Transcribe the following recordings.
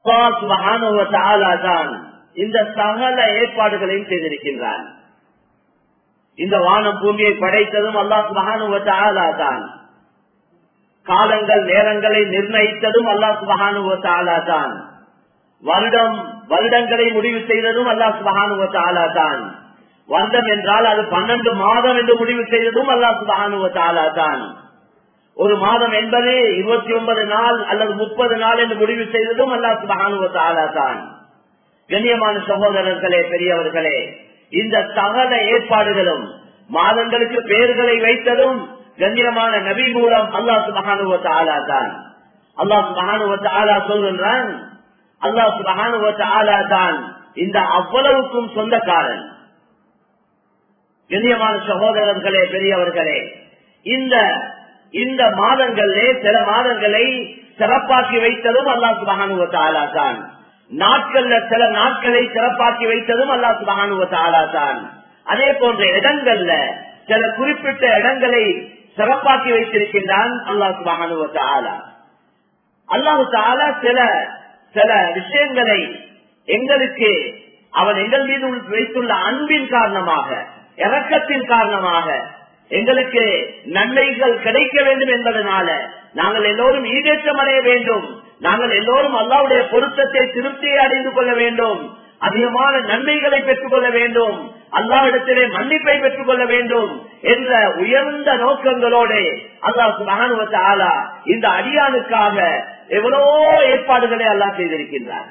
தான் இந்த சகல ஏற்பாடுகளையும் செய்திருக்கின்றான் இந்த வானம் பூமியை படைத்ததும் அல்லாஹ் சுபகானுவ தான் காலங்கள் நேரங்களை நிர்ணயித்ததும் அல்லாஹ் சுபகானுவ தான் வருடம் வருடங்களை முடிவு செய்ததும் அல்லாஹ் சுபகானுவ தான் வருடம் என்றால் அது பன்னெண்டு மாதம் என்று முடிவு செய்ததும் அல்லாஹ் சுபகானுவ தான் ஒரு மாதம் என்பது இருபத்தி ஒன்பது நாள் அல்லது முப்பது நாள் என்று முடிவு செய்ததும் அல்லாஹ் சுபகானுவ தான் கண்ணியமான சகோதரர்களே பெரியவர்களே இந்த சகல ஏற்பாடுகளும் மாதங்களுக்கு பெயர்களை வைத்ததும் கண்ணியமான நபி மூலம் அல்லாஹ் சுபகானுவத்த ஆலா தான் அல்லாஹ் சுபகானுவத்த ஆலா சொல்கின்றான் அல்லாஹ் சுபகானுவத்த ஆலா தான் இந்த அவ்வளவுக்கும் சொந்தக்காரன் கண்ணியமான சகோதரர்களே பெரியவர்களே இந்த இந்த மாதங்களிலே சில மாதங்களை சிறப்பாக்கி வைத்ததும் அல்லாஹ் சுபகானுவத்த ஆலா தான் நாட்கள்ல சில நாட்களை சிறப்பாக்கி வைத்ததும் அல்லா சுபகானுவ தான் அதே போன்ற இடங்கள்ல சில குறிப்பிட்ட இடங்களை சிறப்பாக்கி வைத்திருக்கின்றான் அல்லா சுபகானுவ ஆலா அல்லாஹு தாலா சில சில விஷயங்களை எங்களுக்கு அவன் எங்கள் மீது வைத்துள்ள அன்பின் காரணமாக இறக்கத்தின் காரணமாக எங்களுக்கு நன்மைகள் கிடைக்க வேண்டும் என்பதனால நாங்கள் எல்லோரும் ஈடேற்றம் அடைய வேண்டும் நாங்கள் எல்லோரும் அல்லாவுடைய பொருத்தத்தை திருப்தியை அடைந்து கொள்ள வேண்டும் அதிகமான நன்மைகளை பெற்றுக் கொள்ள வேண்டும் அல்லாவிடத்திலே மன்னிப்பை பெற்றுக் கொள்ள வேண்டும் என்ற உயர்ந்த நோக்கங்களோடு அல்லாஹ் மகானுவத்த ஆலா இந்த அடியானுக்காக எவ்வளவோ ஏற்பாடுகளை அல்லாஹ் செய்திருக்கின்றார்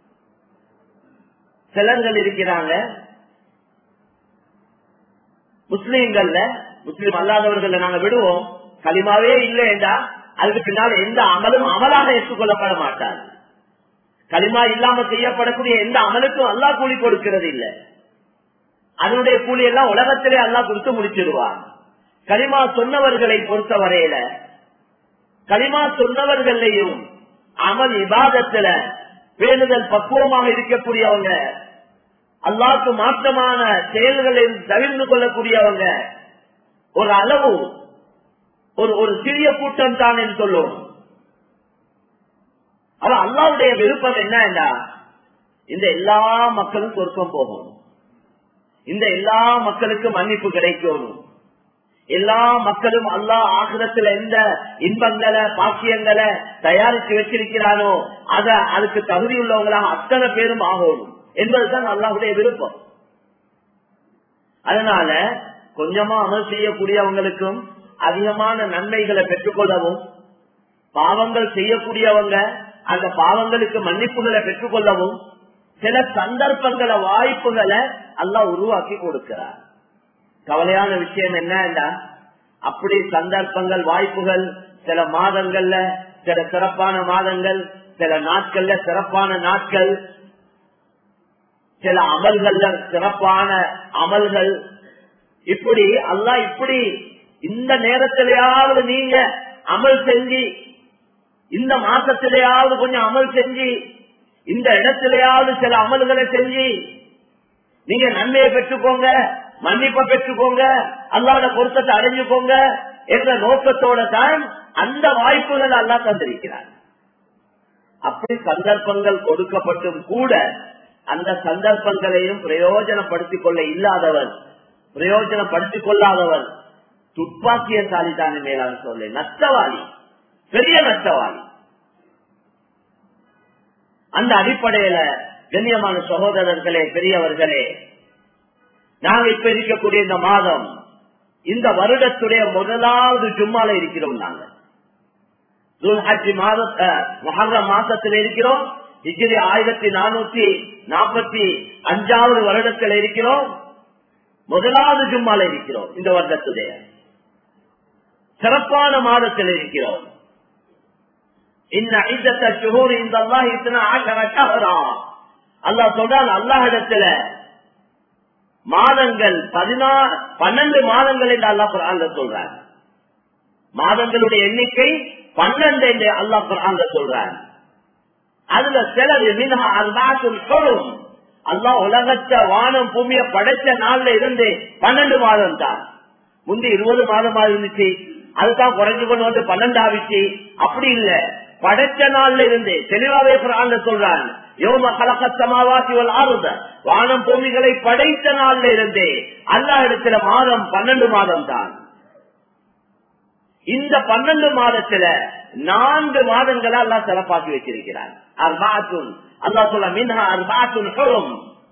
சிலர்கள் இருக்கிறாங்க முஸ்லீம்கள்ல முஸ்லீம் அல்லாதவர்கள் நாங்க விடுவோம் களிமாவே இல்லைண்டா அதுக்கு பின்னால் எந்த அமலும் அமலாக ஏற்றுக்கொள்ளப்பட மாட்டார் களிமா இல்லாம செய்யப்படக்கூடிய எந்த அமலுக்கும் அல்லா கூலி கொடுக்கிறது இல்லை அதனுடைய கூலி எல்லாம் உலகத்திலே அல்லா கொடுத்து முடிச்சிருவார் களிமா சொன்னவர்களை பொறுத்தவரையில களிமா சொன்னவர்களையும் அமல் இபாதத்துல பேணுதல் பக்குவமாக இருக்கக்கூடியவங்க அல்லாக்கு மாற்றமான செயல்களில் தவிர்ந்து கொள்ளக்கூடியவங்க ஒரு அளவு ஒரு ஒரு சிறிய கூட்டம் தான் என்று சொல்லுவோம் அவ அல்லாவுடைய விருப்பம் என்னன்னா இந்த எல்லா மக்களும் சொர்க்கம் போகும் இந்த எல்லா மக்களுக்கும் மன்னிப்பு கிடைக்கணும் எல்லா மக்களும் அல்லா ஆகிரத்துல எந்த இன்பங்களை பாக்கியங்களை தயாரித்து வச்சிருக்கிறானோ அத அதுக்கு தகுதி உள்ளவங்களாக அத்தனை பேரும் ஆகணும் என்பதுதான் அல்லாவுடைய விருப்பம் அதனால கொஞ்சமா அமல் செய்யக்கூடியவங்களுக்கும் அதிகமான நன்மைகளை பெற்றுக்கொள்ளவும் பாவங்கள் செய்யக்கூடியவங்க அந்த பாவங்களுக்கு மன்னிப்புகளை பெற்றுக்கொள்ளவும் சில சந்தர்ப்பங்களை வாய்ப்புகளை எல்லாம் உருவாக்கி கொடுக்கிறார் கவலையான விஷயம் என்னன்னா அப்படி சந்தர்ப்பங்கள் வாய்ப்புகள் சில மாதங்கள்ல சில சிறப்பான மாதங்கள் சில நாட்கள்ல சிறப்பான நாட்கள் சில அமல்கள்ல சிறப்பான அமல்கள் இப்படி அல்லா இப்படி இந்த நேரத்திலேயாவது நீங்க அமல் செஞ்சு இந்த மாசத்திலேயாவது கொஞ்சம் அமல் செஞ்சு இந்த இடத்திலேயாவது சில அமல்களை செஞ்சு நீங்க நன்மையை பெற்றுக்கோங்க மன்னிப்பை பெற்றுக்கோங்க அல்லாத பொருத்தத்தை அடைஞ்சுக்கோங்க என்ற நோக்கத்தோட தான் அந்த வாய்ப்புகள் அல்லா தந்திருக்கிறார் அப்படி சந்தர்ப்பங்கள் கொடுக்கப்பட்டும் கூட அந்த சந்தர்ப்பங்களையும் பிரயோஜனப்படுத்திக் கொள்ள இல்லாதவர் பிரயோஜனப்படுத்திக் கொள்ளாதவர் துப்பாக்கியசாலி தானே மேலான சொல்ல நஷ்டவாளி பெரிய நஷ்டவாளி அந்த அடிப்படையில கண்ணியமான சகோதரர்களே பெரியவர்களே நாங்க இப்ப இருக்கக்கூடிய இந்த மாதம் இந்த வருடத்துடைய முதலாவது ஜும்மால இருக்கிறோம் நாங்க மாதத்தை மகர மாசத்தில் இருக்கிறோம் இஜிரி ஆயிரத்தி நானூத்தி நாற்பத்தி அஞ்சாவது வருடத்தில் இருக்கிறோம் முதலாவது ஜும்மால இருக்கிறோம் இந்த வருடத்துடைய சிறப்பான மாதத்தில் இருக்கிறோம் அல்லா சொல்றான் அல்லாஹிடத்துல மாதங்கள் பதினாறு பன்னெண்டு மாதங்கள் என்று அல்லா குரான் சொல்றார் மாதங்களுடைய எண்ணிக்கை பன்னெண்டு என்று அல்லா குரான் சொல்றார் அதுல சிலது மினஹா அல்லாசுல் சொல்லும் அல்லா உலகத்தை வானம் பூமிய படைச்ச நாள்ல இருந்து பன்னெண்டு மாதம் தான் முந்தி இருபது மாதமா இருந்துச்சு அதுதான் குறைஞ்சு கொண்டு வந்து பன்னெண்டு ஆவிச்சு அப்படி இல்ல படைச்ச நாள்ல இருந்து தெளிவாவே குரான்ல சொல்றான் யோம கலக்கத்தமாவாசி ஆறுத வானம் பூமிகளை படைத்த நாள்ல இருந்தே அல்லா இடத்துல மாதம் பன்னெண்டு மாதம் தான் இந்த பன்னெண்டு மாதத்துல நான்கு மாதங்களை அல்லா சிறப்பாக்கி வச்சிருக்கிறார் அர்பாத்துன் அல்லா சொல்ல மின்ஹா அர்பாத்துன் ஹுரும்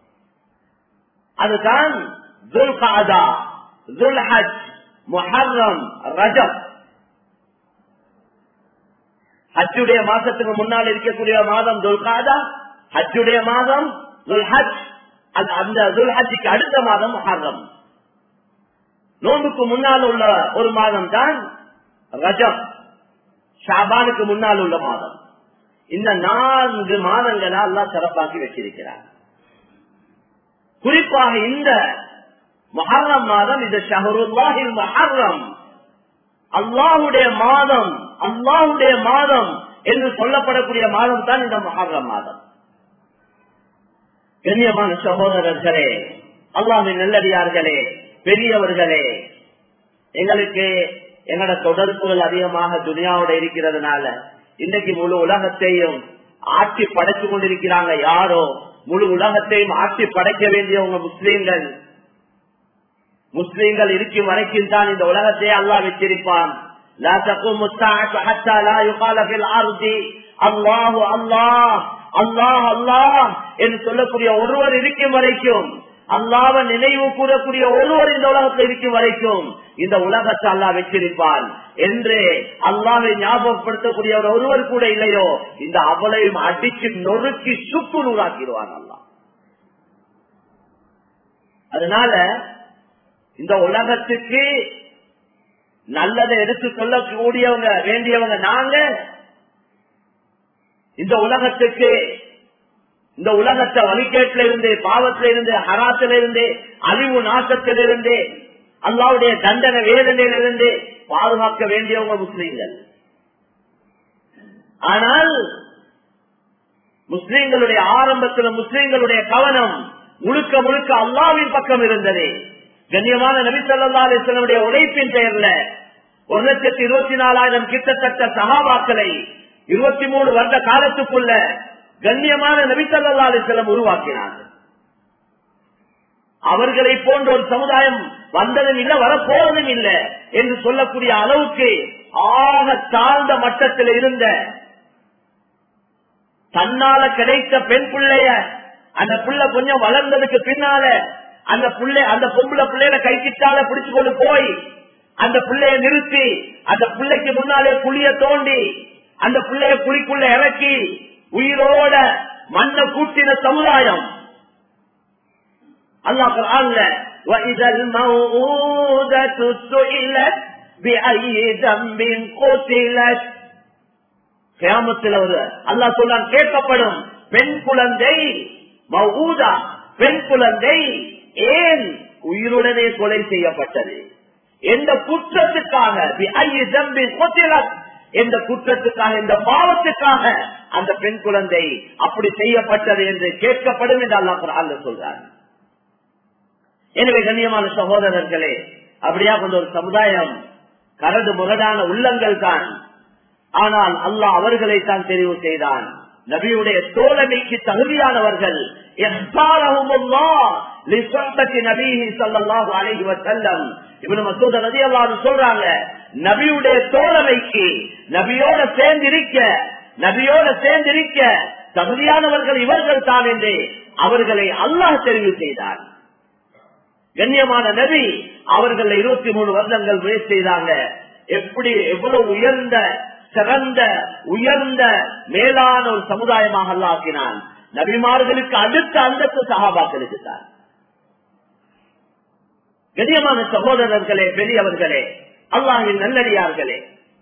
அதுதான் துல்காதா துல்ஹஜ் முஹர்ரம் ரஜப் ஹஜ்ஜுடைய மாசத்துக்கு முன்னால் இருக்கக்கூடிய மாதம் துல்காதா ஹஜ்ஜுடைய மாதம் துல்ஹஜ் அந்த துல்ஹஜ்ஜுக்கு அடுத்த மாதம் முஹர்ரம் நோன்புக்கு முன்னால் உள்ள ஒரு மாதம் தான் ரஜம் ஷாபானுக்கு முன்னால் உள்ள மாதம் இந்த நான்கு மாதங்களை எல்லாம் சிறப்பாக்கி வச்சிருக்கிறார் குறிப்பாக இந்த மஹர்ரம் மாதம் இது ஷஹருல்லாஹில் மஹர்ரம் அல்லாஹுடைய மாதம் அல்லாஹுடைய மாதம் என்று சொல்லப்படக்கூடிய மாதம் தான் இந்த மஹர்ரம் மாதம் கண்ணியமான சகோதரர்களே அல்லாஹின் நல்லடியார்களே பெரியவர்களே எங்களுக்கு எங்களோட தொடர்புகள் அதிகமாக துனியாவோட இருக்கிறதுனால இன்னைக்கு முழு உலகத்தையும் ஆட்சி படைச்சு கொண்டிருக்கிறாங்க யாரோ முழு உலகத்தையும் ஆட்சி படைக்க வேண்டியவங்க முஸ்லீம்கள் முஸ்லீம்கள் இருக்கும் வரைக்கும் தான் இந்த உலகத்தையே அல்லா வச்சிருப்பான் அல்லாஹு அல்லாஹ் அல்லாஹ் அல்லாஹ் என்று சொல்லக்கூடிய ஒருவர் இருக்கும் வரைக்கும் அல்லாவ நினைவு கூறக்கூடிய ஒருவர் இந்த உலகத்தில் இருக்கும் வரைக்கும் இந்த உலகத்தை அல்லா வச்சிருப்பான் என்று அல்லாவை ஞாபகப்படுத்தக்கூடிய ஒருவர் கூட இல்லையோ இந்த அவளையும் அடிச்சு நொறுக்கி சுக்கு நூறாக்கிடுவான் அல்லா அதனால இந்த உலகத்துக்கு நல்லதை எடுத்து சொல்லக்கூடியவங்க வேண்டியவங்க நாங்க இந்த உலகத்துக்கு இந்த உலகத்தை வழிகேட்டில இருந்து பாவத்தில இருந்து ஹராத்தில இருந்து அழிவு நாசத்தில இருந்து அல்லாவுடைய தண்டனை வேதனையிலிருந்து பாதுகாக்க வேண்டியவங்க முஸ்லீம்கள் ஆனால் முஸ்லீம்களுடைய ஆரம்பத்தில் முஸ்லீம்களுடைய கவனம் முழுக்க முழுக்க அல்லாவின் பக்கம் இருந்தது கண்ணியமான நபிசல்லா அலிஸ்லனுடைய உழைப்பின் பெயர்ல ஒரு லட்சத்தி இருபத்தி நாலாயிரம் கிட்டத்தட்ட சகாபாக்களை இருபத்தி மூணு வருட காலத்துக்குள்ள கண்ணியமான நபிசல்லா அலிஸ்லம் உருவாக்கினார் அவர்களை போன்ற ஒரு சமுதாயம் வந்ததும் இல்லை வரப்போவதும் இல்லை என்று சொல்லக்கூடிய அளவுக்கு ஆக தாழ்ந்த மட்டத்தில் இருந்த தன்னால கிடைத்த பெண் பிள்ளைய அந்த பிள்ளை கொஞ்சம் வளர்ந்ததுக்கு பின்னால அந்த பிள்ளை அந்த பொம்பளை பிள்ளைய கைக்கிட்டால பிடிச்சு கொண்டு போய் அந்த பிள்ளைய நிறுத்தி அந்த பிள்ளைக்கு முன்னாலே குழிய தோண்டி அந்த பிள்ளைய குழிக்குள்ள இறக்கி உயிரோட மண்ணை கூட்டின சமுதாயம் அல்லாஹ் அல்ல وَإِذَا الْمَوْءُودَةُ سُئِلَتْ بِأَيِّ ذَنبٍ قُتِلَتْ கியாமத்தில் ஒரு அல்லாஹ் சொல்லான் கேட்கப்படும் பெண் குழந்தை மௌதா பெண் குழந்தை ஏன் உயிருடனே கொலை செய்யப்பட்டது எந்த குற்றத்துக்காக எந்த குற்றத்துக்காக இந்த பாவத்துக்காக அந்த பெண் குழந்தை அப்படி செய்யப்பட்டது என்று கேட்கப்படும் என்று அல்லாஹ் அல்ல சொல்றார் எனவே கண்ணியமான சகோதரர்களே அப்படியா கொண்ட ஒரு சமுதாயம் கரடு முரடான உள்ளங்கள் தான் ஆனால் அல்லாஹ் அவர்களை தான் தெரிவு செய்தான் நபியுடைய தோழமைக்கு தகுதியானவர்கள் சொல்றாங்க நபியுடைய தோழமைக்கு நபியோட சேர்ந்திருக்க நபியோட சேர்ந்திருக்க தகுதியானவர்கள் இவர்கள் தான் என்று அவர்களை அல்லாஹ் தெரிவு செய்தார் கண்ணியமான நபி அவர்கள் இருபத்தி மூணு வருடங்கள் முயற்சி செய்தாங்க எப்படி எவ்வளவு உயர்ந்த சிறந்த உயர்ந்த மேலான ஒரு சமுதாயமாக ஆக்கினான் நபிமார்களுக்கு அடுத்த அந்தஸ்து சகாபாக்களுக்கு தான் கண்ணியமான சகோதரர்களே பெரியவர்களே அல்லாஹின் நல்லடியார்களே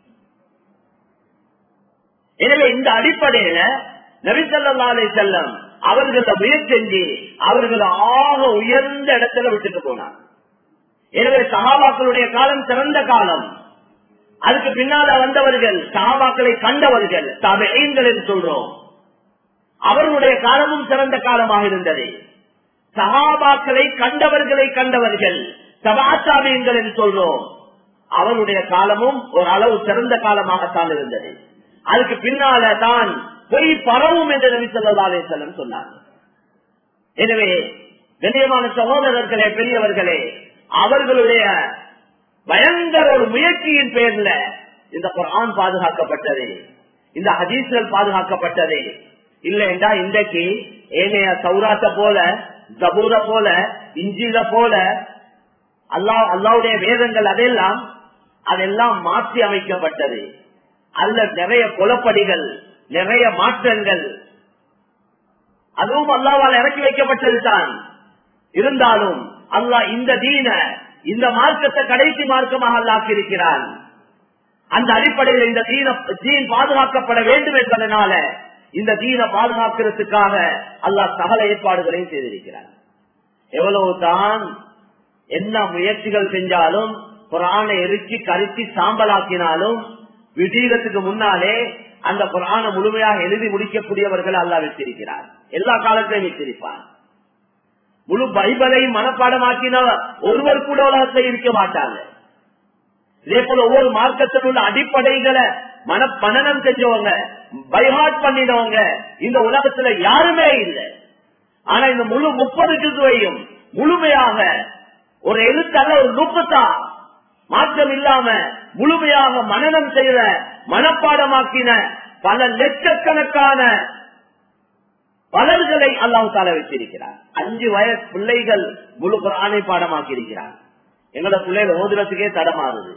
எனவே இந்த அடிப்படையில நபிசல்லாலே செல்லம் அவர்களை முயற்சி அவர்களை ஆக உயர்ந்த இடத்துல விட்டுட்டு போனார் எனவே சகாபாக்களுடைய காலம் சிறந்த காலம் அதுக்கு பின்னால வந்தவர்கள் சகாபாக்களை கண்டவர்கள் தபைங்கள் என்று சொல்றோம் அவர்களுடைய காலமும் சிறந்த காலமாக இருந்தது சகாபாக்களை கண்டவர்களை கண்டவர்கள் சபாச்சாமியங்கள் என்று சொல்றோம் அவருடைய காலமும் ஒரு அளவு சிறந்த காலமாகத்தான் இருந்தது அதுக்கு பின்னால தான் பொய் பரவும் என்று நபி சொல்லா அலிசல்லம் சொன்னார் எனவே கண்ணியமான சகோதரர்களே பெரியவர்களே அவர்களுடைய பயங்கர ஒரு முயற்சியின் பேர்ல இந்த குரான் பாதுகாக்கப்பட்டது இந்த ஹதீஸ்கள் பாதுகாக்கப்பட்டது இல்ல என்றா இன்றைக்கு ஏனைய சௌராத்த போல ஜபூர போல இஞ்சில போல அல்லா அல்லாவுடைய வேதங்கள் அதெல்லாம் அதெல்லாம் மாற்றி அமைக்கப்பட்டது அல்ல நிறைய குலப்படிகள் நிறைய மாற்றங்கள் அதுவும் அல்லாவால் இறக்கி வைக்கப்பட்டது தான் இருந்தாலும் அல்லாஹ் இந்த தீன இந்த மார்க்கத்தை கடைசி மார்க்கமாக அல்லாக்கி இருக்கிறான் அந்த அடிப்படையில் இந்த தீன தீன் பாதுகாக்கப்பட வேண்டும் என்பதனால இந்த தீன பாதுகாக்கிறதுக்காக அல்லாஹ் சகல ஏற்பாடுகளையும் செய்திருக்கிறார் எவ்வளவு தான் என்ன முயற்சிகள் செஞ்சாலும் குரானை எரிச்சு கருத்தி சாம்பலாக்கினாலும் விஜயத்துக்கு முன்னாலே அந்த குரானை முழுமையாக எழுதி முடிக்கக்கூடியவர்கள் அல்லா வச்சிருக்கிறார் எல்லா காலத்திலையும் வச்சிருப்பார் முழு பைபிளை மனப்பாடமாக்கின ஒருவர் கூட உலகத்தில் இருக்க மாட்டாங்க இதே போல ஒவ்வொரு மார்க்கத்தில் உள்ள அடிப்படைகளை மன மனநம் செஞ்சவங்க பைஹாட் பண்ணினவங்க இந்த உலகத்துல யாருமே இல்லை ஆனா இந்த முழு முப்பது ஜுதுவையும் முழுமையாக ஒரு எழுத்தல்ல ஒரு நுட்பத்தா மாற்றம் இல்லாம முழுமையாக மனநம் செய்த மனப்பாடமாக்கின பல லட்சக்கணக்கான பலர்களை அல்லாஹு தால வச்சிருக்கிறார் அஞ்சு வயசு பிள்ளைகள் முழு குரானை பாடமாக்கி இருக்கிறார் எங்களோட பிள்ளைகள் ஓதுறதுக்கே தடமாறுது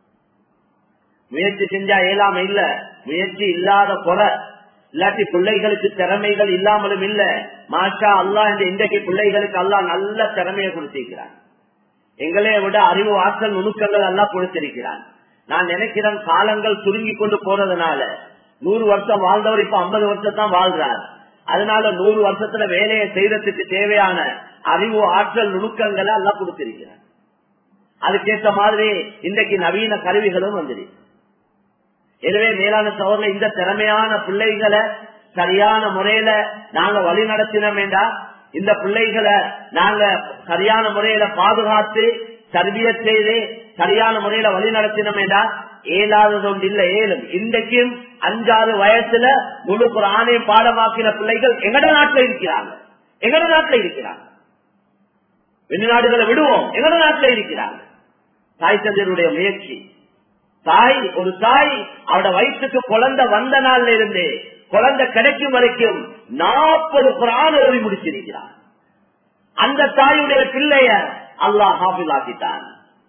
முயற்சி செஞ்சா இயலாம இல்ல முயற்சி இல்லாத குறை இல்லாட்டி பிள்ளைகளுக்கு திறமைகள் இல்லாமலும் இல்ல மாஷா அல்லா இந்த இன்றைக்கு பிள்ளைகளுக்கு அல்லா நல்ல திறமையை கொடுத்திருக்கிறான் எங்களைய விட அறிவு ஆற்றல் நுணுக்கங்கள் எல்லாம் கொடுத்திருக்கிறான் நான் நினைக்கிறேன் காலங்கள் சுருங்கி கொண்டு போறதுனால நூறு வருஷம் வாழ்ந்தவர் இப்ப ஐம்பது வருஷம் தான் வாழ்றார் அதனால நூறு வருஷத்துல வேலையை செய்யறதுக்கு தேவையான அறிவு ஆற்றல் நுணுக்கங்களை எல்லாம் கொடுத்திருக்கிறார் அதுக்கேற்ற மாதிரி இன்றைக்கு நவீன கருவிகளும் வந்துருக்கு எனவே மேலான சோழர்கள் இந்த திறமையான பிள்ளைகளை சரியான முறையில நாங்க வழி நடத்தினோம் என்றா இந்த பிள்ளைகளை நாங்க சரியான முறையில பாதுகாத்து தர்பிய செய்து சரியான முறையில வழி நடத்தினோம் என்றா ஏழாவது ஒன்று இல்ல ஏழும் இன்றைக்கும் அஞ்சாறு வயசுல முழு குரானை பாடமாக்கின பிள்ளைகள் எங்கட நாட்டில் இருக்கிறாங்க எங்கட நாட்டில் இருக்கிறாங்க வெளிநாடுகளை விடுவோம் எங்கட நாட்டில் இருக்கிறாங்க தாய் தந்தையருடைய முயற்சி தாய் ஒரு தாய் அவட வயிற்றுக்கு குழந்தை வந்த நாள்ல இருந்து குழந்தை கிடைக்கும் வரைக்கும் நாற்பது குரான் எழுதி முடிச்சிருக்கிறார் அந்த தாயுடைய பிள்ளைய அல்லாஹ் ஹாபில் ஆக்கிட்டான்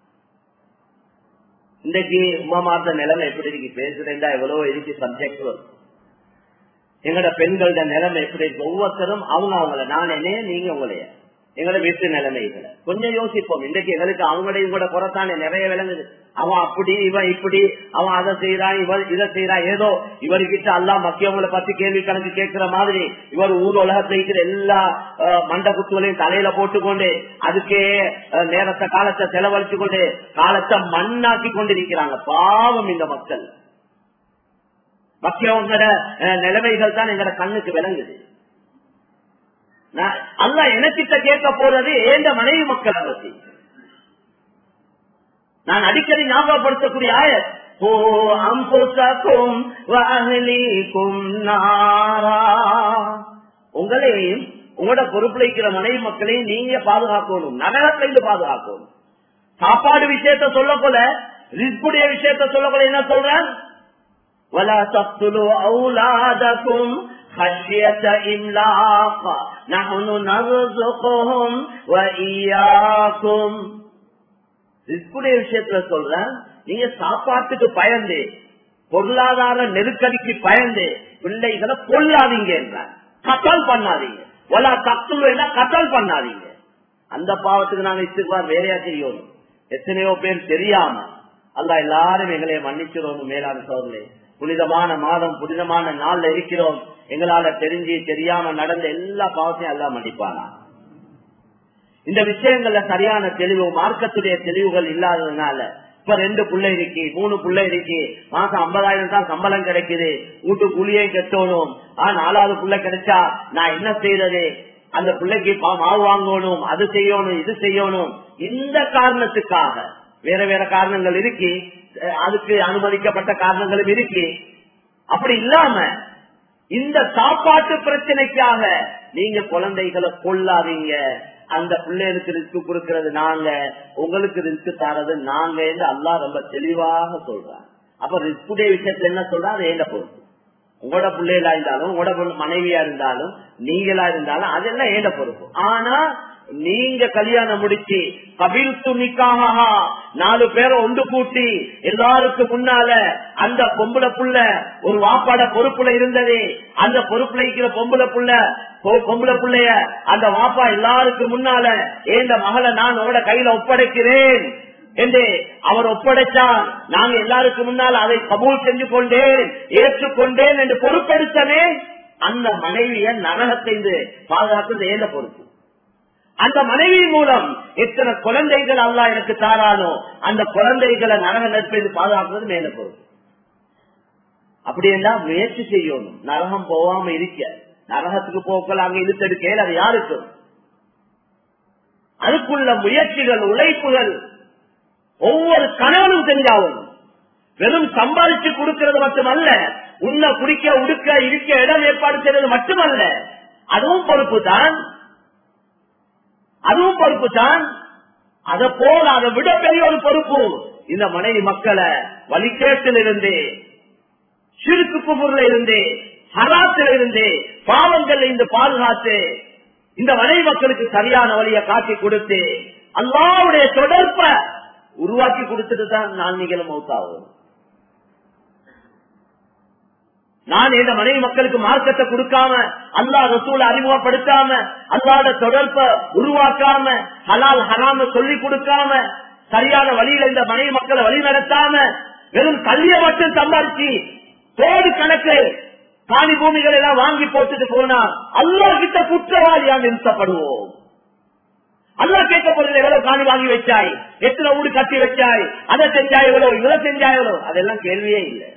இன்றைக்கு உமாமாத்த நிலைமை எப்படி இருக்கு பேசுறேன்டா எவ்வளவு இருக்கு சப்ஜெக்ட் எங்கட பெண்களோட நிலைமை எப்படி இருக்கு ஒவ்வொருத்தரும் அவங்க அவங்கள நான் என்னைய நீங்க உங்களைய எங்களோட வீட்டு நிலைமைகளை கொஞ்சம் யோசிப்போம் இன்றைக்கு எங்களுக்கு அவங்களையும் கூட குறைத்தானே நிறைய விளங்குது அவன் அப்படி இவன் இப்படி அவன் அதை செய்யறான் இவர் இதை செய்யறான் ஏதோ இவர்கிட்ட எல்லாம் மக்கியவங்களை பத்தி கேள்வி கணக்கு கேட்கிற மாதிரி இவர் ஊர் உலகத்துல இருக்கிற எல்லா மண்ட குத்துகளையும் தலையில போட்டுக்கொண்டு அதுக்கே நேரத்தை காலத்தை செலவழிச்சு கொண்டு காலத்தை மண்ணாக்கி கொண்டிருக்கிறாங்க பாவம் இந்த மக்கள் மக்கியவங்களோட நிலைமைகள் தான் எங்களோட கண்ணுக்கு விளங்குது அல்ல எனக்கிட்ட கேட்க போறது ஏந்த மனைவி மக்களை பத்தி நான் அடிக்கடி ஞாபகப்படுத்தக்கூடிய ஆய ஓ அம்புசக்கும் வாகலிக்கும் நாரா உங்களையும் உங்களோட பொறுப்புல இருக்கிற மனைவி மக்களையும் நீங்க பாதுகாக்கணும் நகரத்துல இருந்து பாதுகாக்கணும் சாப்பாடு விஷயத்த சொல்ல போல ரிஸ்குடைய விஷயத்த சொல்ல போல என்ன சொல்றேன் ولا تقتلوا أولادكم خشية إملاق نحن نرزقهم وإياكم ரிஸ்குடைய விஷயத்துல சொல்றேன் நீங்க சாப்பாட்டுக்கு பயந்து பொருளாதார நெருக்கடிக்கு பயந்து பிள்ளைகளை கொள்ளாதீங்க என்றார் கத்தல் பண்ணாதீங்க ஒலா தத்துவ கத்தல் பண்ணாதீங்க அந்த பாவத்துக்கு நாங்க இத்துக்குவார் வேலையா செய்யணும் எத்தனையோ பேர் தெரியாம அல்ல எல்லாரும் எங்களை மன்னிச்சிரோம் மேலான சோதனை புனிதமான மாதம் புனிதமான நாள்ல இருக்கிறோம் எங்களால தெரிஞ்சு தெரியாம நடந்த எல்லா பாவத்தையும் எல்லாம் மன்னிப்பானா இந்த விஷயங்கள்ல சரியான தெளிவு மார்க்கத்துடைய தெளிவுகள் இல்லாததுனால இப்ப ரெண்டு புள்ளை இருக்கு மூணு புள்ளை இருக்கு மாசம் ஐம்பதாயிரம் தான் சம்பளம் கிடைக்குது வீட்டு கூலியை கட்டணும் ஆஹ் நாலாவது புள்ள கிடைச்சா நான் என்ன செய்யறது அந்த பிள்ளைக்கு மாவு வாங்கணும் அது செய்யணும் இது செய்யணும் இந்த காரணத்துக்காக வேற வேற காரணங்கள் இருக்கு அதுக்கு அனுமதிக்கப்பட்ட காரணங்களும் இருக்கு அப்படி இல்லாம இந்த சாப்பாட்டு பிரச்சனைக்காக நீங்க குழந்தைகளை கொள்ளாதீங்க அந்த பிள்ளைகளுக்கு ரிஸ்க் கொடுக்கறது நாங்க உங்களுக்கு ரிஸ்க் தரது நாங்க என்று அல்லாஹ் ரொம்ப தெளிவாக சொல்றாங்க அப்ப ரிஸ்குடைய விஷயத்துல என்ன சொல்றா அது ஏண்ட பொறுப்பு உங்களோட பிள்ளைகளா இருந்தாலும் உங்களோட மனைவியா இருந்தாலும் நீங்களா இருந்தாலும் அதெல்லாம் ஏண்ட பொறுப்பு ஆனா நீங்க கல்யாணம் முடிச்சு கபில் துணிக்காக நாலு பேரை ஒன்று கூட்டி எல்லாருக்கும் முன்னால அந்த பொம்பளை புள்ள ஒரு வாப்பாட பொறுப்புல இருந்தது அந்த பொறுப்புல இருக்கிற பொம்பளை புள்ள பொம்பளை புள்ளைய அந்த வாப்பா எல்லாருக்கும் முன்னால ஏந்த மகளை நான் உங்களோட கையில ஒப்படைக்கிறேன் என்று அவர் ஒப்படைத்தார் நாங்க எல்லாருக்கும் முன்னால் அதை கபூல் செஞ்சு கொண்டேன் ஏற்றுக்கொண்டேன் என்று பொறுப்பெடுத்தனே அந்த மனைவிய நரகத்தை பாதுகாத்து ஏந்த பொறுப்பு அந்த மனைவி மூலம் எத்தனை குழந்தைகள் அல்லா எனக்கு தாரானோ அந்த குழந்தைகளை நரக நட்பு பாதுகாக்கிறது மேல பொறுப்பு அப்படி எல்லாம் முயற்சி செய்யணும் நரகம் போகாம இருக்க நரகத்துக்கு போக்கள் அங்க இழுத்தெடுக்க அது யாருக்கும் அதுக்குள்ள முயற்சிகள் உழைப்புகள் ஒவ்வொரு கணவனும் செஞ்சாவும் வெறும் சம்பாதிச்சு கொடுக்கிறது மட்டுமல்ல உன்ன குடிக்க உடுக்க இருக்க இடம் ஏற்பாடு செய்வது மட்டுமல்ல அதுவும் பொறுப்பு தான் அதுவும் பொறுப்பு தான் அதை போல அதை விட பெரிய ஒரு பொறுப்பு இந்த மனைவி மக்களை வலிக்கேட்டில் இருந்து சிறுக்கு குமுறில இருந்து ஹராத்தில் இருந்து பாவங்கள் இருந்து பாதுகாத்து இந்த மனைவி மக்களுக்கு சரியான வழியை காட்டி கொடுத்து அல்லாவுடைய தொடர்ப உருவாக்கி கொடுத்துட்டு தான் நான் நிகழும் மௌத்தாகும் நான் இந்த மனைவி மக்களுக்கு மார்க்கத்தை கொடுக்காம அல்லா ரசூல அறிமுகப்படுத்தாம அல்லாத தொடர்ப உருவாக்காம ஹலால் ஹராம சொல்லி கொடுக்காம சரியான வழியில இந்த மனைவி மக்களை வழி நடத்தாம வெறும் கல்வியை மட்டும் சம்பாதிச்சு கோடி கணக்கு காணி பூமிகள் எல்லாம் வாங்கி போட்டுட்டு போனா அல்லா கிட்ட குற்றவாளியா நிறுத்தப்படுவோம் அல்லா கேட்க போறது எவ்வளவு காணி வாங்கி வச்சாய் எத்தனை வீடு கட்டி வச்சாய் அதை செஞ்சாய் எவ்வளவு இவ்வளவு செஞ்சாய் எவ்வளவு அதெல்லாம் கேள்வியே இல்லை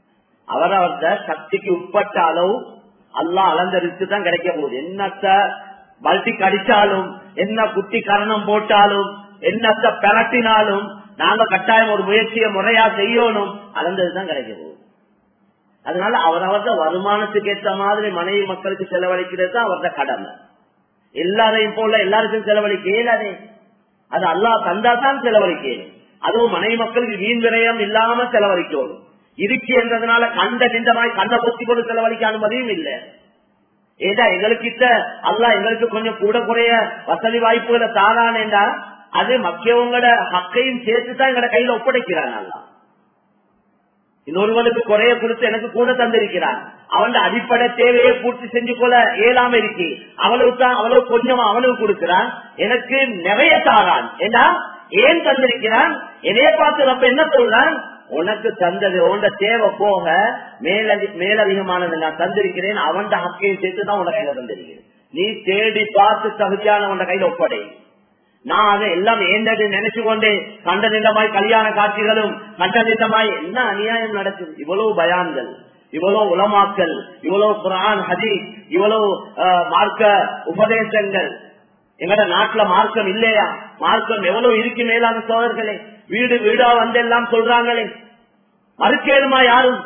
அவரவர்த சக்திக்கு உட்பட்ட அளவு அல்லா அளந்தரித்து தான் கிடைக்க போகுது என்னத்த பல்டி கடிச்சாலும் என்ன குட்டி கரணம் போட்டாலும் என்னத்த பெரட்டினாலும் நாங்க கட்டாயம் ஒரு முயற்சியை முறையா செய்யணும் அளந்ததுதான் கிடைக்க போகுது அதனால அவரவர்த வருமானத்துக்கு ஏற்ற மாதிரி மனைவி மக்களுக்கு செலவழிக்கிறது தான் அவரது கடமை எல்லாரையும் போல எல்லாருக்கும் செலவழிக்க இயலாதே அது அல்லா தந்தா தான் செலவழிக்க அதுவும் மனைவி மக்களுக்கு வீண் விரயம் இல்லாம செலவழிக்கணும் இருக்கு என்றதுனால கண்ட நின்றமாய் கண்ணை பொத்தி கொண்டு செலவழிக்க அனுமதியும் இல்லை ஏதா எங்களுக்கிட்ட அல்லா எங்களுக்கு கொஞ்சம் கூட குறைய வசதி வாய்ப்புகளை தாரானேண்டா அது மக்கியவங்களோட ஹக்கையும் சேர்த்து தான் எங்களோட கையில ஒப்படைக்கிறான் அல்லா இன்னொருவனுக்கு குறைய கொடுத்து எனக்கு கூட தந்திருக்கிறான் அவன் அடிப்படை தேவையை பூர்த்தி செஞ்சு கொள்ள இயலாம இருக்கு அவளுக்கு தான் அவ்வளவு கொஞ்சம் அவனுக்கு கொடுக்கிறான் எனக்கு நிறைய தாரான் ஏன்னா ஏன் தந்திருக்கிறான் என்னைய பார்த்து நம்ம என்ன சொல்றான் உனக்கு தந்தது உண்ட தேவை போக மேலதி மேலதிகமானது நான் தந்திருக்கிறேன் அவன் ஹக்கையும் சேர்த்து தான் உனக்கு கையில தந்திருக்கிறேன் நீ தேடி பார்த்து தகுதியான உன் கையில ஒப்படை நான் அதை எல்லாம் ஏண்டது நினைச்சு கொண்டு கண்ட நின்றமாய் கல்யாண காட்சிகளும் கண்ட நின்றமாய் என்ன அநியாயம் நடக்கும் இவ்வளவு பயான்கள் இவ்வளவு உலமாக்கல் இவ்வளவு குரான் ஹதி இவ்வளவு மார்க்க உபதேசங்கள் எங்கட நாட்டுல மார்க்கம் இல்லையா மார்க்கம் எவ்வளவு இருக்கு மேலான சோழர்களே வீடு வீடா வந்து எல்லாம் சொல்றாங்களே மறுக்கேடுமா யாரும்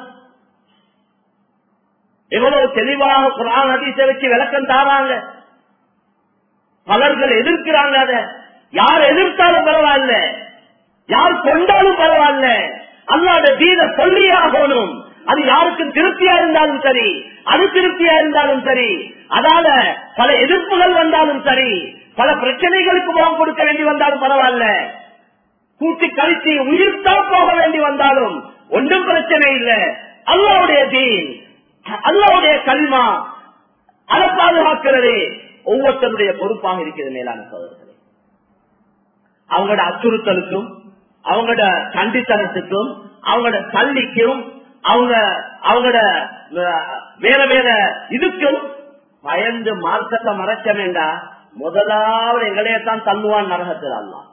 எவ்வளவு தெளிவாக குரான் அதிசய வச்சு விளக்கம் தாராங்க பலர்கள் எதிர்க்கிறாங்க அத யார் எதிர்த்தாலும் பரவாயில்ல யார் கொண்டாலும் பரவாயில்ல அல்லாத தீன சொல்லியாகணும் அது யாருக்கும் திருப்தியா இருந்தாலும் சரி அது திருப்தியா இருந்தாலும் சரி அதால பல எதிர்ப்புகள் வந்தாலும் சரி பல பிரச்சனைகளுக்கு முகம் கொடுக்க வேண்டி வந்தாலும் பரவாயில்ல கூட்டி கழித்து உயிர்த்தான் போக வேண்டி வந்தாலும் ஒன்றும் பிரச்சனை இல்லை அல்லாவுடைய தீன் அல்லாவுடைய கல்மா அதை பாதுகாக்கிறது ஒவ்வொருத்தருடைய பொறுப்பாக இருக்கிறது மேலான சோதர்களே அவங்களோட அச்சுறுத்தலுக்கும் அவங்களோட கண்டித்தனத்துக்கும் அவங்களோட தள்ளிக்கும் அவங்க அவங்களோட வேற வேற இதுக்கும் பயந்து மார்க்கத்தை மறைக்க வேண்டாம் முதலாவது எங்களையத்தான் தள்ளுவான் நரகத்தில் அல்லா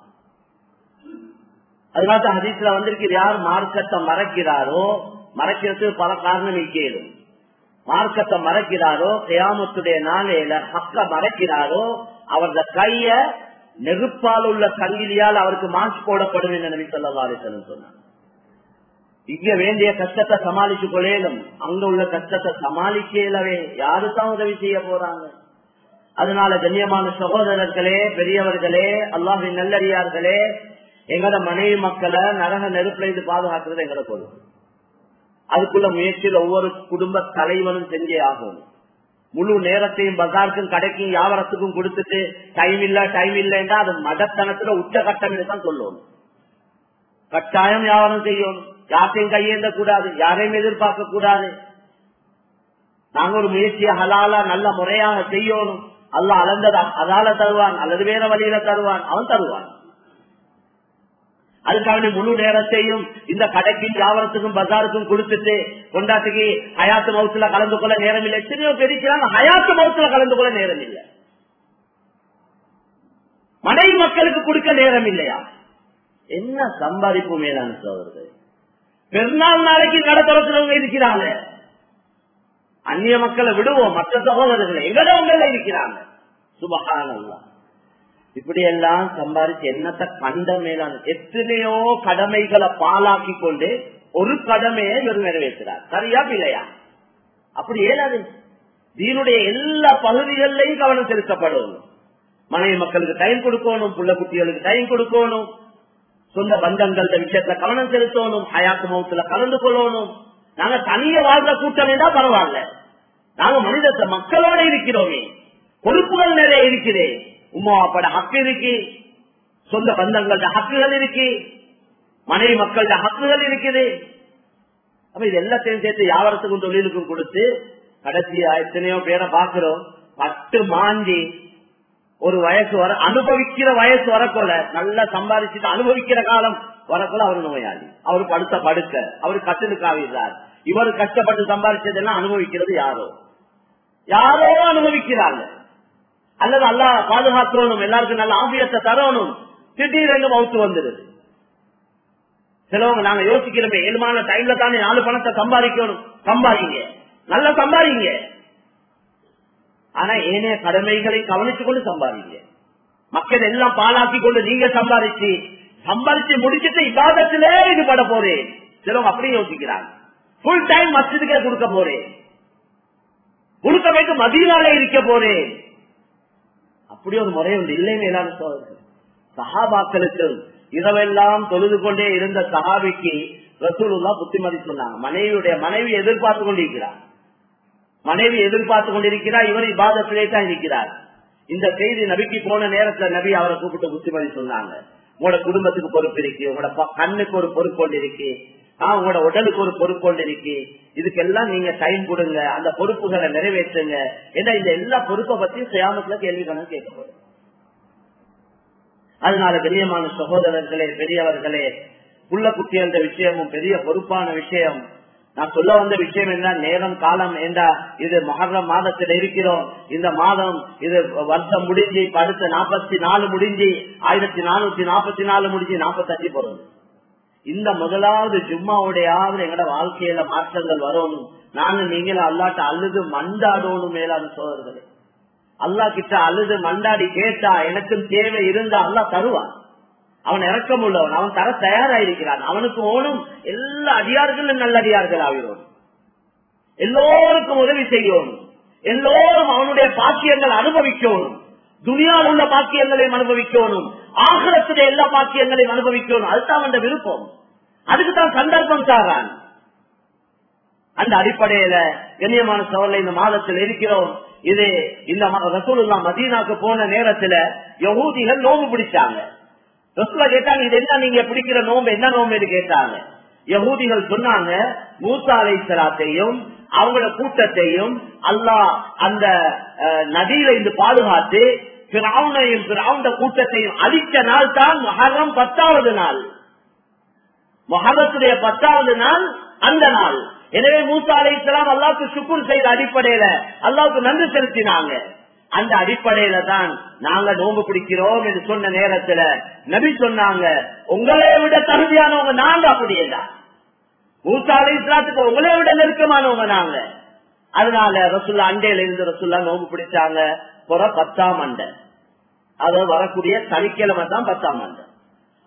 அதனால ஹதீஸ்ல வந்திருக்கு யார் மார்க்கத்தை மறைக்கிறாரோ மறைக்கிறதுக்கு பல காரணம் கேடும் மார்க்கத்தை மறைக்கிறாரோ கியாமத்துடைய நாளையில ஹக்க மறைக்கிறாரோ அவரது கைய நெருப்பால் உள்ள சங்கிலியால் அவருக்கு மாசு போடப்படும் என்று நபி சொல்லவாறு சொன்னார் இங்க வேண்டிய கஷ்டத்தை சமாளிச்சு கொள்ளேனும் அங்க உள்ள கஷ்டத்தை சமாளிக்கலவே யாருதான் உதவி செய்ய போறாங்க அதனால கண்ணியமான சகோதரர்களே பெரியவர்களே அல்லாஹின் நல்லறியார்களே எங்கட மனைவி மக்களை நரக நெருப்புல இருந்து பாதுகாக்கிறது எங்கட பொறுப்பு அதுக்குள்ள முயற்சியில் ஒவ்வொரு குடும்ப தலைவனும் செஞ்சே ஆகும் முழு நேரத்தையும் பஜாருக்கும் கடைக்கும் வியாபாரத்துக்கும் கொடுத்துட்டு டைம் இல்ல டைம் இல்லைன்னா அது மதத்தனத்துல உச்ச கட்டம் தான் சொல்லணும் கட்டாயம் வியாபாரம் செய்யணும் யார்த்தையும் கையேந்த கூடாது யாரையும் எதிர்பார்க்க கூடாது நாங்க ஒரு முயற்சியை ஹலாலா நல்ல முறையாக செய்யணும் அல்ல அளந்ததா அதால தருவான் அல்லது வேற வழியில தருவான் அவன் தருவான் அதுக்காக முழு நேரத்தையும் இந்த கடைக்கும் வியாபாரத்துக்கும் பஜாருக்கும் கொடுத்துட்டு கொண்டாட்டுக்கு ஹயாத்து மவுத்துல கலந்து கொள்ள நேரம் இல்லை எத்தனையோ பெருக்கிறாங்க ஹயாத்து மவுத்துல கலந்து கொள்ள நேரம் இல்லை மனைவி மக்களுக்கு கொடுக்க நேரம் இல்லையா என்ன சம்பாதிப்பு மேலான சோதர்கள் பெருநாள் நாளைக்கு கடை திறக்கிறவங்க இருக்கிறாங்க அந்நிய மக்களை விடுவோம் மற்ற சகோதரர்களை எங்கடவங்கள இருக்கிறாங்க சுபகானல்லா இப்படி எல்லாம் சம்பாதிச்சு என்னத்த கண்ட மேலான எத்தனையோ கடமைகளை பாலாக்கி கொண்டு ஒரு கடமையை இவர் நிறைவேற்றுறார் சரியா இல்லையா அப்படி ஏதாவது தீனுடைய எல்லா பகுதிகளிலையும் கவனம் செலுத்தப்படும் மனைவி மக்களுக்கு டைம் கொடுக்கணும் புள்ள குட்டிகளுக்கு டைம் கொடுக்கணும் சொந்த பந்தங்கள் விஷயத்துல கவனம் செலுத்தணும் ஹயாத்து மௌத்துல கலந்து கொள்ளணும் நாங்க தனிய வாழ்ந்த கூட்டம் தான் பரவாயில்ல நாங்க மனித மக்களோட இருக்கிறோமே பொறுப்புகள் நிறைய இருக்குது உமா அப்பட ஹக்கு இருக்கு சொந்த பந்தங்களோட ஹக்குகள் இருக்கு மனைவி மக்களோட ஹக்குகள் இருக்குது அப்ப இது எல்லாத்தையும் சேர்த்து வியாபாரத்துக்கும் தொழிலுக்கும் கொடுத்து கடைசியா எத்தனையோ பேரை பாக்குறோம் பட்டு மாஞ்சி ஒரு வயசு வர அனுபவிக்கிற வயசு வரக்குள்ள நல்லா சம்பாதிச்சுட்டு அனுபவிக்கிற காலம் வரக்குள்ள அவர் நோயாளி அவரு படுத்த படுக்க அவரு கட்டலுக்காகிறார் இவர் கஷ்டப்பட்டு சம்பாதிச்சதெல்லாம் அனுபவிக்கிறது யாரோ யாரோ அனுபவிக்கிறாங்க அல்லது அல்லா பாதுகாக்கணும் எல்லாருக்கும் நல்ல ஆபியத்தை தரணும் திடீரென்று மவுத்து வந்துடுது சிலவங்க நாங்க யோசிக்கிறோமே ஏழுமான டைம்ல தானே நாலு பணத்தை சம்பாதிக்கணும் சம்பாதிங்க நல்லா சம்பாதிங்க ஆனா ஏனைய கடமைகளை கவனித்துக் கொண்டு சம்பாதிங்க மக்கள் எல்லாம் பாலாக்கி கொண்டு நீங்க சம்பாதிச்சு சம்பாதிச்சு முடிச்சுட்டு இபாதத்திலே ஈடுபட போறேன் சிலவங்க அப்படியே யோசிக்கிறாங்க ஃபுல் டைம் மஸ்ஜிதுக்கே கொடுக்க போறேன் கொடுக்க வைத்து மதியனாலே இருக்க போறேன் அப்படி ஒரு முறை ஒன்று இல்லை மேலான சோதரர்கள் சஹாபாக்களுக்கு இரவெல்லாம் தொழுது கொண்டே இருந்த சஹாபிக்கு ரசூலுல்லா புத்திமதி சொன்னாங்க மனைவியுடைய மனைவி எதிர்பார்த்து கொண்டிருக்கிறார் மனைவி எதிர்பார்த்து கொண்டிருக்கிறார் இவர் இபாதத்திலே தான் இருக்கிறார் இந்த செய்தி நபிக்கு போன நேரத்துல நபி அவரை கூப்பிட்டு புத்திமதி சொன்னாங்க உங்களோட குடும்பத்துக்கு பொறுப்பு இருக்கு உங்களோட ப- கண்ணுக்கு ஒரு பொறுப்பு ஒன்று இருக்கு ஆஹ் உங்களோட உடலுக்கு ஒரு பொறுப்பு ஒன்று இருக்கு இதுக்கெல்லாம் நீங்க டைம் கொடுங்க அந்த பொறுப்புகளை நிறைவேற்றுங்க ஏன்னா இந்த எல்லா பொறுப்பை பத்தி சுயாமத்துல கேள்வி கணக்கு கேட்கப்படும் அதனால கண்ணியமான சகோதரர்களே பெரியவர்களே புள்ள குட்டி என்ற விஷயமும் பெரிய பொறுப்பான விஷயம் நான் சொல்ல வந்த விஷயம் என்ன நேரம் காலம் என்றா இது மகரம் மாதத்தில் இருக்கிறோம் இந்த மாதம் இது வருஷம் முடிஞ்சு இப்ப அடுத்த நாற்பத்தி நாலு முடிஞ்சு ஆயிரத்தி நானூத்தி நாற்பத்தி நாலு முடிஞ்சு நாற்பத்தஞ்சு போறது இந்த முதலாவது ஜும்மாவுடையாவது எங்கட வாழ்க்கையில மாற்றங்கள் வரணும் நாங்க நீங்களும் அல்லாட்ட அழுது மண்டாடணும் மேலான சோதர்களே அல்லா கிட்ட அழுது மண்டாடி கேட்டா எனக்கும் தேவை இருந்தா அல்லா தருவான் அவன் இறக்கம் உள்ளவன் அவன் தர தயாராயிருக்கிறான் அவனுக்கு ஓனும் எல்லா அடியார்களும் நல்ல அடியார்கள் ஆகிறோம் எல்லோருக்கும் உதவி செய்யணும் எல்லோரும் அவனுடைய பாக்கியங்கள் அனுபவிக்கணும் துனியாவில் உள்ள பாக்கியங்களையும் அனுபவிக்கணும் ஆகலத்துடைய எல்லா பாக்கியங்களையும் அனுபவிக்கணும் அதுதான் அவன் விருப்பம் அதுக்கு தான் சந்தர்ப்பம் சாரான் அந்த அடிப்படையில கண்ணியமான சவரில் இந்த மாதத்தில் இருக்கிறோம் இது இந்த ம- ரசூலுல்லா மதீனாக்கு போன நேரத்துல யகூதிகள் நோம்பு பிடிச்சாங்க ரசூலா கேட்டாங்க இது என்ன நீங்க பிடிக்கிற நோம்பு என்ன நோம்பு கேட்டாங்க யகூதிகள் சொன்னாங்க மூசா அலை சலாத்தையும் அவங்களோட கூட்டத்தையும் அல்லாஹ் அந்த அஹ், நதியில இருந்து பாதுகாத்து பிராவுனையும் பிராவுண்ட கூட்டத்தையும் அழித்த நாள் தான் மகரம் பத்தாவது நாள் மொஹபத்துடைய பத்தாவது நாள் அந்த நாள் எனவே மூசா அலை இஸ்லாம் அல்லாவுக்கு சுக்குர் செய்த அடிப்படையில அல்லாவுக்கு நன்றி செலுத்தினாங்க அந்த அடிப்படையில தான் நாங்க நோம்பு பிடிக்கிறோம் என்று சொன்ன நேரத்துல நபி சொன்னாங்க உங்களை விட தகுதியானவங்க நாங்க அப்படியே மூசா அலை இஸ்லாத்துக்கு உங்களை விட நெருக்கமானவங்க நாங்க அதனால ரசுல்லா அண்டையில இருந்து ரசுல்லா நோம்பு பிடிச்சாங்க புற பத்தாம் அண்டை அது வரக்கூடிய சனிக்கிழமை தான் பத்தாம் ஆண்டு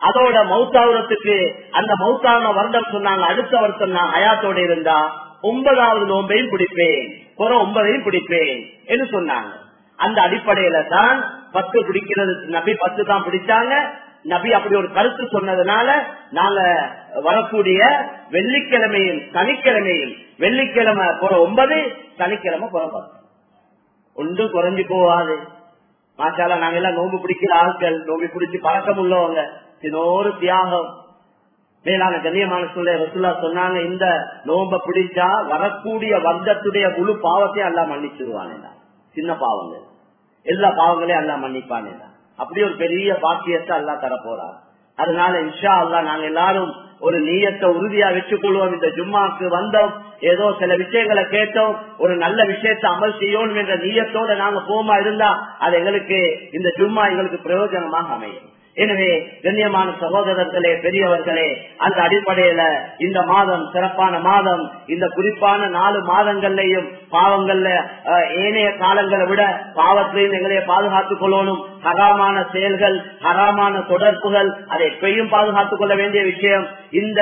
அதோட மௌத்தாவரத்துக்கு அந்த மௌத்தான வருடம் சொன்னாங்க அடுத்த வருஷம் நான் ஹயாத்தோட இருந்தா ஒன்பதாவது நோன்பையும் பிடிப்பேன் புற ஒன்பதையும் பிடிப்பேன் என்று சொன்னாங்க அந்த அடிப்படையில தான் பத்து பிடிக்கிறது நபி பத்து தான் பிடிச்சாங்க நபி அப்படி ஒரு கருத்து சொன்னதுனால நாங்க வரக்கூடிய வெள்ளிக்கிழமையில் சனிக்கிழமையில் வெள்ளிக்கிழமை புற ஒன்பது சனிக்கிழமை புற பத்து ஒன்றும் குறைஞ்சு போவாது மாச்சால நாங்க எல்லாம் நோம்பு பிடிக்கிற ஆட்கள் நோம்பு பிடிச்சு பழக்கம் உள்ளவங்க இன்னொரு தியாகம் மேலான கண்ணியமான சொல்ல ரசுல்லா சொன்னாங்க இந்த நோம்ப பிடிச்சா வரக்கூடிய வர்க்கத்துடைய முழு பாவத்தையும் எல்லாம் மன்னிச்சிருவாங்க சின்ன பாவங்கள் எல்லா பாவங்களையும் எல்லாம் மன்னிப்பானே அப்படி ஒரு பெரிய பாக்கியத்தை அல்லா தர போறார் அதனால இன்ஷா அல்லா நாங்க எல்லாரும் ஒரு நீயத்தை உறுதியா வச்சுக்கொள்வோம் இந்த ஜும்மாக்கு வந்தோம் ஏதோ சில விஷயங்களை கேட்டோம் ஒரு நல்ல விஷயத்தை அமல் செய்யணும் என்ற நீயத்தோட நாங்க போமா இருந்தா அது எங்களுக்கு இந்த ஜும்மா எங்களுக்கு பிரயோஜனமாக அமையும் எனவே கண்ணியமான சகோதரர்களே பெரியவர்களே அந்த அடிப்படையில இந்த மாதம் சிறப்பான மாதம் இந்த குறிப்பான நாலு மாதங்கள்லயும் பாவங்கள்ல ஏனைய காலங்களை விட பாவத்திலையும் எங்களைய பாதுகாத்துக் கொள்ளணும் ஹராமான செயல்கள் ஹராமான தொடர்புகள் அதை எப்பயும் பாதுகாத்துக் கொள்ள வேண்டிய விஷயம் இந்த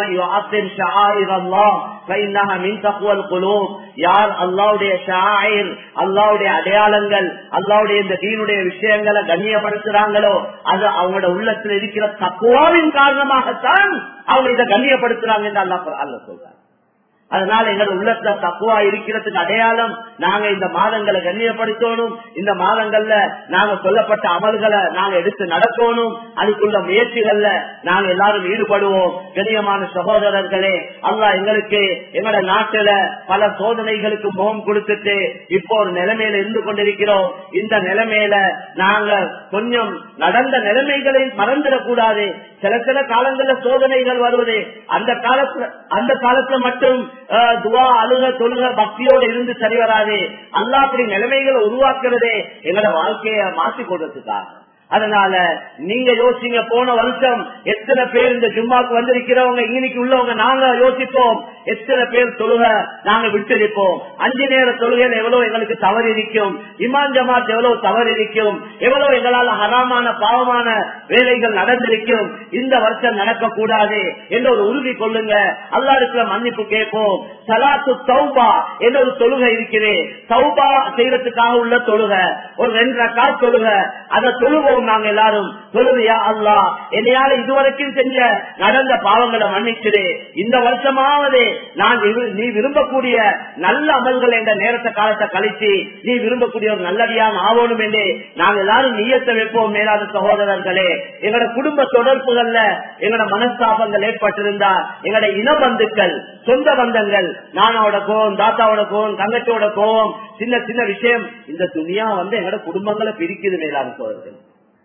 யார் அல்லாவுடைய ஷாயிர் அல்லாவுடைய அடையாளங்கள் அல்லாவுடைய இந்த தீனுடைய விஷயங்களை கண்ணியப்படுத்துறாங்களோ அது அவங்களோட உள்ளத்தில் இருக்கிற தக்குவாவின் காரணமாகத்தான் அவங்க இதை கண்ணியப்படுத்துறாங்க என்று அல்லா அல்ல சொல்றாங்க அதனால எங்களோட உள்ளத்துல தக்குவா இருக்கிறதுக்கு அடையாளம் நாங்க இந்த மாதங்களை கண்ணியப்படுத்தணும் இந்த மாதங்கள்ல நாங்க சொல்லப்பட்ட அமல்களை நாங்க எடுத்து நடக்கணும் அதுக்குள்ள முயற்சிகள்ல நாங்க எல்லாரும் ஈடுபடுவோம் கண்ணியமான சகோதரர்களே அல்லா எங்களுக்கு எங்களோட நாட்டுல பல சோதனைகளுக்கு முகம் கொடுத்துட்டு இப்போ ஒரு நிலைமையில இருந்து கொண்டிருக்கிறோம் இந்த நிலைமையில நாங்க கொஞ்சம் நடந்த நிலைமைகளை மறந்துடக்கூடாது சில சில காலங்கள்ல சோதனைகள் வருவது அந்த காலத்துல அந்த காலத்துல மட்டும் துவா அழுக தொழுக பக்தியோடு இருந்து சரி வராது அல்லா அப்படி நிலைமைகளை உருவாக்குறதே எங்களோட வாழ்க்கைய மாற்றிக் கொடுறதுக்காக அதனால நீங்க யோசிங்க போன வருஷம் எத்தனை பேர் இந்த ஜும்மாக்கு வந்திருக்கிறவங்க இன்னைக்கு உள்ளவங்க நாங்க யோசிப்போம் எத்தனை பேர் தொழுக நாங்க விட்டிருப்போம் அஞ்சு நேர தொழுகையில எவ்வளவு எங்களுக்கு தவறு இருக்கும் இமான் ஜமாத் எவ்வளவு தவறு இருக்கும் எவ்வளவு எங்களால் ஹராமான பாவமான வேலைகள் நடந்திருக்கும் இந்த வருஷம் நடக்க கூடாது என்ற ஒரு உறுதி கொள்ளுங்க அல்லாருக்குள்ள மன்னிப்பு கேட்போம் சலாத்து சௌபா என்ற ஒரு தொழுகை இருக்கிறேன் சௌபா செய்யறதுக்காக உள்ள தொழுகை ஒரு ரெண்டு ரக்கா தொழுக அதை தொழுவோம் நாங்க எல்லாரும் தொழுவியா அல்லா என்னையால இதுவரைக்கும் செஞ்ச நடந்த பாவங்களை மன்னிச்சிடு இந்த வருஷமாவது நான் நீ விரும்பக்கூடிய நல்ல அமல்கள் என்ற நேரத்தை காலத்தை கழிச்சு நீ விரும்பக்கூடிய ஒரு நல்லடியாக ஆகணும் என்று நாங்கள் எல்லாரும் நீயத்தை வைப்போம் மேலாத சகோதரர்களே எங்களோட குடும்ப தொடர்புகள்ல எங்களோட மனஸ்தாபங்கள் ஏற்பட்டிருந்தா எங்களோட இன பந்துக்கள் சொந்த பந்தங்கள் நானாவோட கோவம் தாத்தாவோட கோவம் தங்கச்சியோட கோவம் சின்ன சின்ன விஷயம் இந்த துணியா வந்து எங்களோட குடும்பங்களை பிரிக்குது மேலாத சோதர்கள்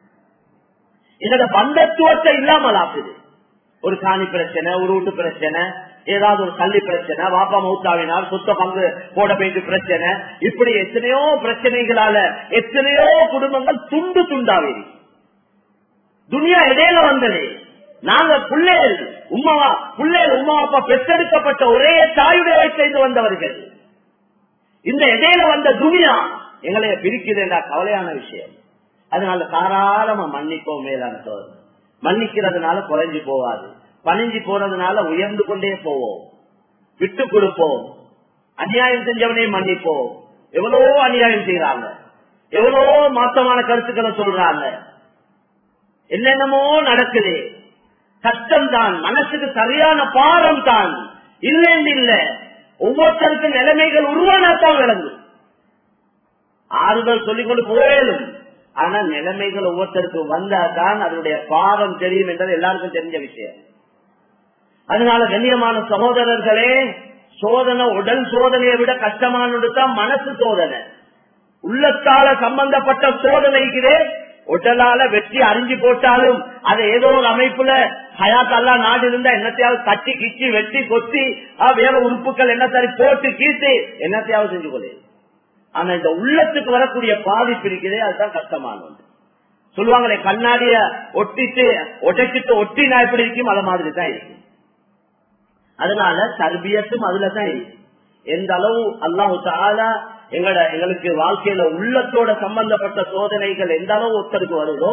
எங்களோட பந்தத்துவத்தை இல்லாமல் ஆக்குது ஒரு காணி பிரச்சனை ஒரு வீட்டு பிரச்சனை ஏதாவது ஒரு கல்வி பிரச்சனை வாப்பா மௌத்தாவினால் சொத்த பங்கு போட வேண்டிய பிரச்சனை இப்படி எத்தனையோ பிரச்சனைகளால எத்தனையோ குடும்பங்கள் துண்டு துண்டாவே துனியா இடையில வந்தது நாங்க பிள்ளைகள் உமாவா பிள்ளைகள் உமா அப்பா பெற்றெடுக்கப்பட்ட ஒரே தாயுடைய வயசிலிருந்து வந்தவர்கள் இந்த இடையில வந்த துனியா எங்களை பிரிக்குது என்ற கவலையான விஷயம் அதனால தாராளமா மன்னிப்போம் மேலான சோதனை மன்னிக்கிறதுனால குறைஞ்சு போவாது பணிஞ்சு போறதுனால உயர்ந்து கொண்டே போவோம் விட்டு கொடுப்போம் அநியாயம் செஞ்சவனையும் மன்னிப்போம் எவ்வளவோ அநியாயம் செய்யறாங்க எவ்வளவோ மாற்றமான கருத்துக்களை சொல்றாங்க என்னென்னமோ நடக்குது கஷ்டம் தான் மனசுக்கு சரியான பாரம் தான் இல்லைன்னு இல்ல ஒவ்வொருத்தருக்கு நிலைமைகள் உருவானத்தான் விளங்கும் ஆறுதல் சொல்லிக் கொண்டு போயிடும் ஆனா நிலைமைகள் ஒவ்வொருத்தருக்கு வந்தாதான் அதனுடைய பாரம் தெரியும் என்றது எல்லாருக்கும் தெரிஞ்ச விஷயம் அதனால கண்ணியமான சகோதரர்களே சோதனை உடல் சோதனையை விட கஷ்டமானது தான் மனசு சோதனை உள்ளத்தால சம்பந்தப்பட்ட சோதனைக்கு உடலால வெற்றி அறிஞ்சு போட்டாலும் அதை ஏதோ ஒரு அமைப்புல ஹயாத்தல்லா நாடு இருந்தா என்னத்தையாவது தட்டி கிச்சி வெட்டி கொத்தி வேற உறுப்புகள் என்னத்தாரி போட்டு கீத்து என்னத்தையாவது செஞ்சு கொள்ளு ஆனா இந்த உள்ளத்துக்கு வரக்கூடிய பாதிப்பு இருக்குதே அதுதான் கஷ்டமானது சொல்லுவாங்களே கண்ணாடிய ஒட்டிட்டு ஒட்டைச்சிட்டு ஒட்டினா எப்படி இருக்கும் அது மாதிரி தான் இருக்கும் அதனால தர்பியத்தும் அதுலதான் இருக்கு எந்த அளவு அல்லாஹு தாலா எங்களோட எங்களுக்கு வாழ்க்கையில உள்ளத்தோட சம்பந்தப்பட்ட சோதனைகள் எந்த அளவு ஒருத்தருக்கு வருதோ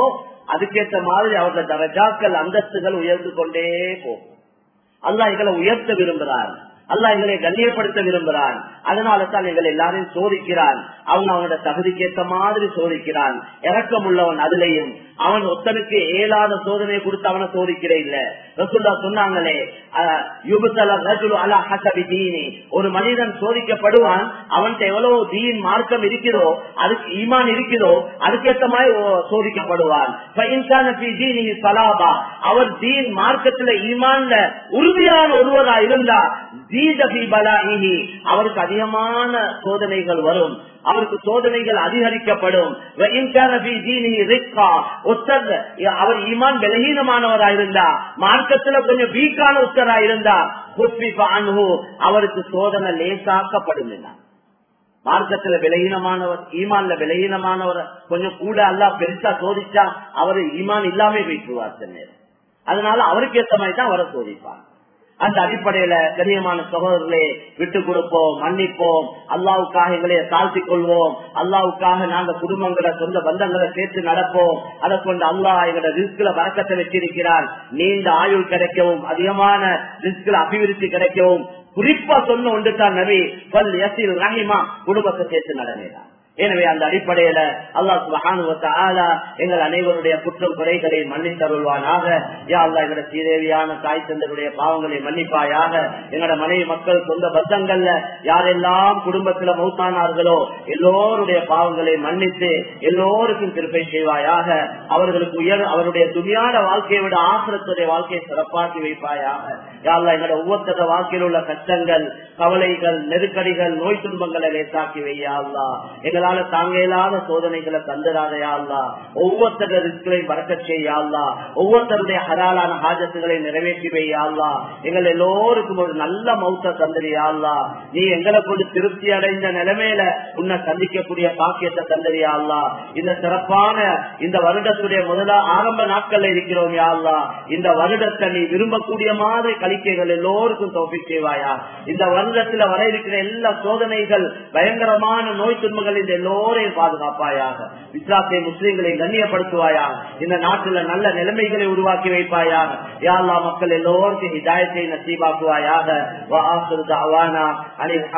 அதுக்கேற்ற மாதிரி அவர்கள தரஜாக்கள் அந்தஸ்துகள் உயர்ந்து கொண்டே போகும் அல்லாஹ் எங்களை உயர்த்த விரும்புகிறார் அல்லாஹ் எங்களை கண்ணியப்படுத்த விரும்புகிறான் அதனால தான் எங்களை எல்லாரையும் சோதிக்கிறான் அவன் அவனோட தகுதிக்கேற்ற மாதிரி சோதிக்கிறான் இறக்கம் உள்ளவன் அதுலயும் அவன் ஒத்தனுக்கு ஏழாத சோதனையை கொடுத்து அவனை சோதிக்கிற இல்ல ரசுல்லா சொன்னாங்களே அஹ், யுபத்தல ரஜுலு அலா ஹஸபி தீனி. ஒரு மனிதன் சோதிக்கப்படுவான் அவன்கிட்ட எவ்வளவு தீன் மார்க்கம் இருக்கிறதோ அதுக்கு ஈமான் இருக்கிறதோ அதுக்கேற்ற மாதிரி ஓ- சோதிக்கப்படுவான் فإن كان في دينه صلابة. அவர் தீன் மார்க்கத்துல ஈமான்ல உறுதியான ஒருவரா இருந்தா ஜீத ஃபீ பலாஇஹி. அவருக்கு அதிகமான சோதனைகள் வரும் அவருக்கு சோதனைகள் அதிகரிக்கப்படும் وإن كان في دينه رقة. ஒருத்தர் அவர் ஈமான் பலகீனமானவரா இருந்தா மார்க்கத்துல கொஞ்சம் வீக்கான ஒருத்தரா இருந்தா خفف عنه. அவருக்கு சோதனை லேசாக்கப்படும் என்ன மார்க்கத்துல விலகீனமானவர் ஈமான்ல விலகீனமானவர் கொஞ்சம் கூட அல்லா பெருசா சோதிச்சா அவரு ஈமான் இல்லாம போயிட்டுருவார் சில நேரம் அதனால அவருக்கு ஏற்ற மாதிரி தான் அவரை சோதிப்பார் அந்த அடிப்படையில கண்ணியமான சகோதரர்களே விட்டு கொடுப்போம் மன்னிப்போம் அல்லாவுக்காக எங்களை தாழ்த்திக் கொள்வோம் அல்லாவுக்காக நாங்க குடும்பங்களை சொந்த பந்தங்களை சேர்த்து நடப்போம் அதை கொண்டு அல்லாஹ் எங்களோட ரிஸ்கில வரக்கத்தை வச்சிருக்கிறார் நீண்ட ஆயுள் கிடைக்கவும் அதிகமான ரிஸ்கில அபிவிருத்தி கிடைக்கவும் குறிப்பா சொன்ன ஒன்று தான் நபி பல் யசில் ரஹிமா குடும்பத்தை சேர்த்து நடந்தேன் எனவே அந்த அடிப்படையில அல்லாஹ் சுபஹானுவ தஆலா எங்கள் அனைவருடைய குற்றம் குறைகளை மன்னித்தருள்வானாக யா அல்லாஹ் எங்களோட சீதேவியான தாய் தந்தருடைய பாவங்களை மன்னிப்பாயாக எங்களோட மனைவி மக்கள் சொந்த பந்தங்கள்ல யாரெல்லாம் குடும்பத்துல மௌத்தானார்களோ எல்லோருடைய பாவங்களை மன்னித்து எல்லோருக்கும் திருப்பை செய்வாயாக அவர்களுக்கு உயர் அவருடைய துணியான வாழ்க்கையை விட ஆசிரத்துடைய வாழ்க்கையை சிறப்பாக்கி வைப்பாயாக யா அல்லாஹ் எங்களோட ஒவ்வொருத்தர வாழ்க்கையில் உள்ள கஷ்டங்கள் கவலைகள் நெருக்கடிகள் நோய் துன்பங்களை லேசாக்கி வையா அல்லா எங்களால தாங்க இயலாத சோதனைகளை தந்துடாதையா அல்லா ஒவ்வொருத்தர ரிஸ்களையும் பறக்க செய்யா அல்லா ஒவ்வொருத்தருடைய ஹலாலான ஹாஜத்துகளை நிறைவேற்றி வையா அல்லா எங்கள் எல்லோருக்கும் ஒரு நல்ல மௌத்த தந்திரியா அல்லா நீ எங்களை கொண்டு திருப்தி அடைந்த நிலைமையில உன்னை சந்திக்கக்கூடிய பாக்கியத்தை தந்திரியா அல்லா இந்த சிறப்பான இந்த வருடத்துடைய முதலா ஆரம்ப நாட்கள்ல இருக்கிறோம் யா அல்லா இந்த வருடத்தை நீ விரும்பக்கூடிய மாதிரி கலிக்கைகள் எல்லோருக்கும் தோப்பி செய்வாயா இந்த வருடத்துல வர இருக்கிற எல்லா சோதனைகள் பயங்கரமான நோய் துன்பங்கள் இந்த எல்லோரையும் பாதுகாப்பாயாக இஸ்லாத்தை முஸ்லீம்களை கண்ணியப்படுத்துவாயாக இந்த நாட்டுல நல்ல நிலைமைகளை உருவாக்கி வைப்பாயாக யாழ்லா மக்கள் எல்லோருக்கும் ஹிதாயத்தை நசீபாக்குவாயாக வா ஆசிரு தாவானா அனில்